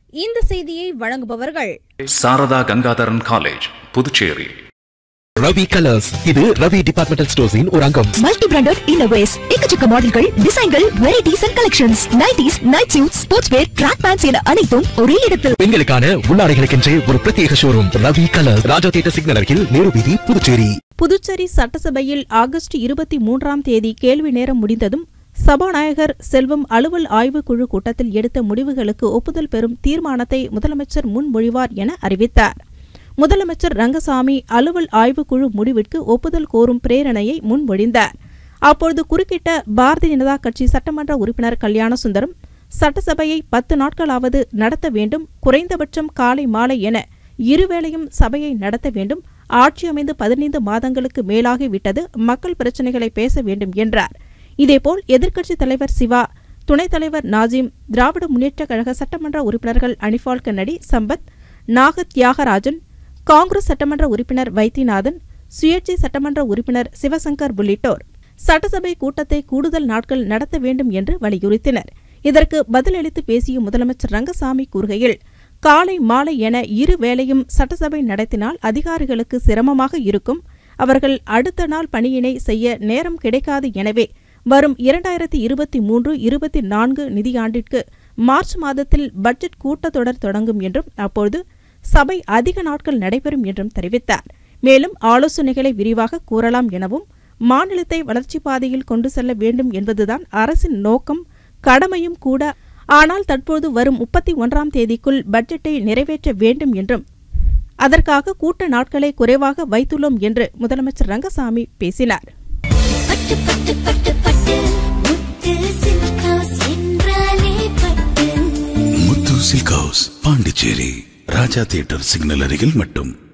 இந்த செய்தியை வழங்குபவர்கள் சாரதா கங்காதரன் காலேஜ் புதுச்சேரி ரவி கலர்ஸ் இது ரவி டிபார்ட்மெண்டல் ஸ்டோர்ஸின் ஒரு அங்கம் மல்டி பிராண்டட் இன்னோவேஸ் எக்கச்சக்க மாடல்கள் டிசைன்கள் varieties and collections nighties night suit sports wear track pants என அனைத்தும் ஒரே இடத்தில் பெண்களுக்கான உள்ளாடைகளுக்கென்றே ஒரு பிரத்யேக showroom Ravi Colours Raja theatre signal அருகில் நேரு வீதி புதுச்சேரி புதுச்சேரி சட்டசபையில் ஆகஸ்ட் இருபத்தி மூன்றாம் தேதி கேள்வி நேரம் முடிந்ததும் சபாநாயகர் செல்வம் அலுவல் ஆய்வுக் குழு கூட்டத்தில் எடுத்த முடிவுகளுக்கு ஒப்புதல் பெறும் தீர்மானத்தை முதலமைச்சர் முன்மொழிவார் என அறிவித்தார் முதலமைச்சர் ரங்கசாமி அலுவல் ஆய்வுக் குழு முடிவிற்கு ஒப்புதல் கோரும் பிரேரணையை முன்மொழிந்தார் அப்பொழுது குறுக்கிட்ட பாரதிய ஜனதா கட்சி சட்டமன்ற உறுப்பினர் கல்யாண சுந்தரம் சட்டசபையை பத்து நாட்களாவது நடத்த வேண்டும் குறைந்தபட்சம் காலை மாலை என இருவேளையும் சபையை நடத்த வேண்டும் ஆட்சி அமைந்து பதினைந்து மாதங்களுக்கு மேலாகிவிட்டது மக்கள் பிரச்சினைகளை பேச வேண்டும் என்றார் இதேபோல் எதிர்க்கட்சித் தலைவர் சிவா துணைத் தலைவர் நாஜிம் திராவிட முன்னேற்றக் கழக சட்டமன்ற உறுப்பினர்கள் அனிஃபால் கன்னடி சம்பத் நாகத் தியாகராஜன் காங்கிரஸ் சட்டமன்ற உறுப்பினர் வைத்தியநாதன் சுயேட்சை சட்டமன்ற உறுப்பினர் சிவசங்கர் உள்ளிட்டோர் சட்டசபை கூட்டத்தை கூடுதல் நாட்கள் நடத்த வேண்டும் என்று வலியுறுத்தினர் இதற்கு பதிலளித்து பேசிய முதலமைச்சர் ரங்கசாமி கூறுகையில் காலை மாலை என இரு வேளையும் சட்டசபை நடத்தினால் அதிகாரிகளுக்கு சிரமமாக இருக்கும் அவர்கள் அடுத்த நாள் பணியினை செய்ய நேரம் கிடைக்காது எனவே வரும் இரண்டாயிரத்தி இருபத்தி மூன்று இருபத்தி நான்கு நிதியாண்டிற்கு மார்ச் மாதத்தில் பட்ஜெட் கூட்டத்தொடர் தொடங்கும் என்றும் அப்போது சபை அதிக நாட்கள் நடைபெறும் என்றும் தெரிவித்தார் மேலும் ஆலோசனைகளை விரிவாக கூறலாம் எனவும் மாநிலத்தை வளர்ச்சிப் பாதையில் கொண்டு செல்ல வேண்டும் என்பதுதான் அரசின் நோக்கம் கடமையும் கூட ஆனால் தற்போது வரும் முப்பத்தி ஒன்றாம் தேதிக்குள் பட்ஜெட்டை நிறைவேற்ற வேண்டும் என்றும் அதற்காக கூட்ட நாட்களை குறைவாக வைத்துள்ளோம் என்று முதலமைச்சர் ரங்கசாமி பேசினார் பட்டு பட்டு பட்டு பட்டு முத்து சில்க் ஹவுஸ் என்றாலே Pattu Muthu silk house Pondicherry Raja theatre signal அருகில் மட்டும்